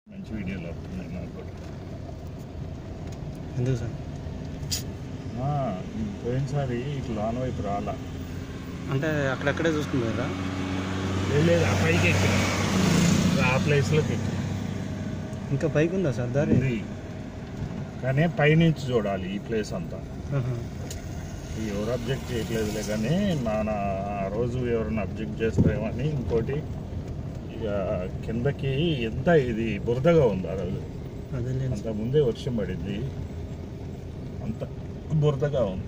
మంచి వీడియోలు వస్తున్నాయి నాకు కూడా. ఎందుకు సార్ ఆ, పోయినసారి ఇట్లా లోన వైపు రాలా అంటే అక్కడక్కడే చూసుకున్నారా లేదు, లేదు ఆ పైకి ఎక్కిన ఆ ప్లేస్లోకి ఎక్కిన ఇంకా పైకి ఉందా సార్ దారి ఉంది కానీ పైనుంచి చూడాలి ఈ ప్లేస్ అంతా ఆహా. ఈ ఎవరు అబ్జెక్ట్ చేయట్లేదులే కానీ మన ఆ రోజు ఎవరైనా అబ్జెక్ట్ చేస్తారేమని ఇంకోటి ఇక కిందకి ఎంత ఇది బురదగా ఉంది ఆ రోజు అదేలేదు అంత ముందే వర్షం పడింది అంత బురదగా ఉంది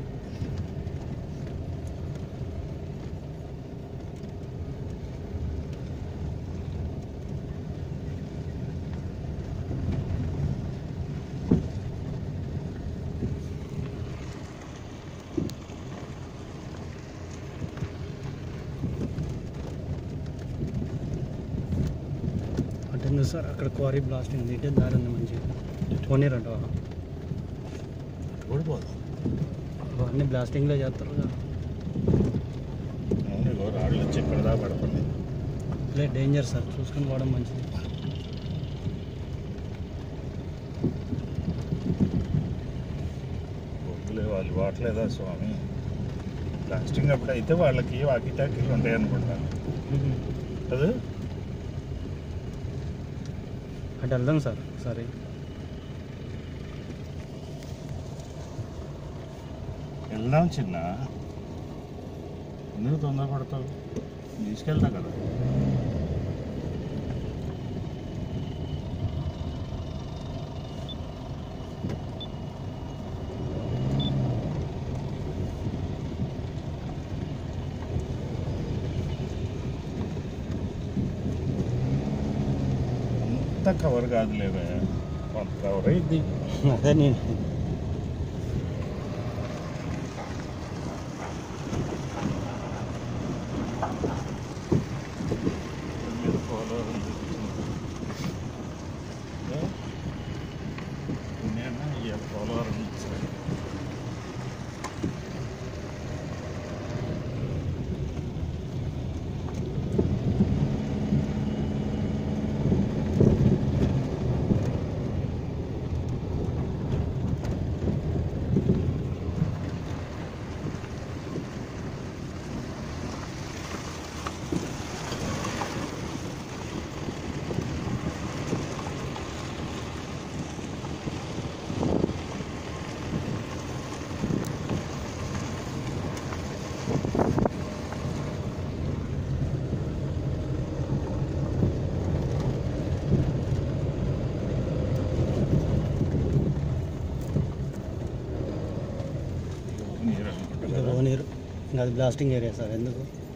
అంటే ఎందుకు సార్ అక్కడ క్వారీ బ్లాస్టింగ్ ఉంది ఇటే దారి ఉంది మంచిగా పోనీరంట ఓడిపోదాం అన్ని బ్లాస్టింగ్లో చేస్తారు కదా. అవును ఇగో రాళ్ళు వచ్చి ఇక్కడ దాకా పడుతున్నాయి లే డేంజర్ సార్ చూసుకొని పోవడం మంచిది బొగ్గులే వాళ్ళు వాడలేదా స్వామి ప్లాస్టింగ్ అప్పుడు అయితే వాళ్ళకి వాకిటాకీలు ఉంటాయి అనుకుంటాను మ్మ్. కదా అటు వెళ్దాం సార్ సరే వెళ్దాం చిన్న ఎందుకు తొందరపడతావు తీసుకెళ్తా కదా అంత కవర్ కాదులేవే కొంత కవర్ అయింది అదే నేను మీద పోలవరం నేను ఇవాళ పోలవరం చూసాను. ఇక నీరు అనుకుంటా ఇక కదా. పోనీరు ఇంకా అది బ్లాస్టింగ్ ఏరియా సార్ ఎందుకు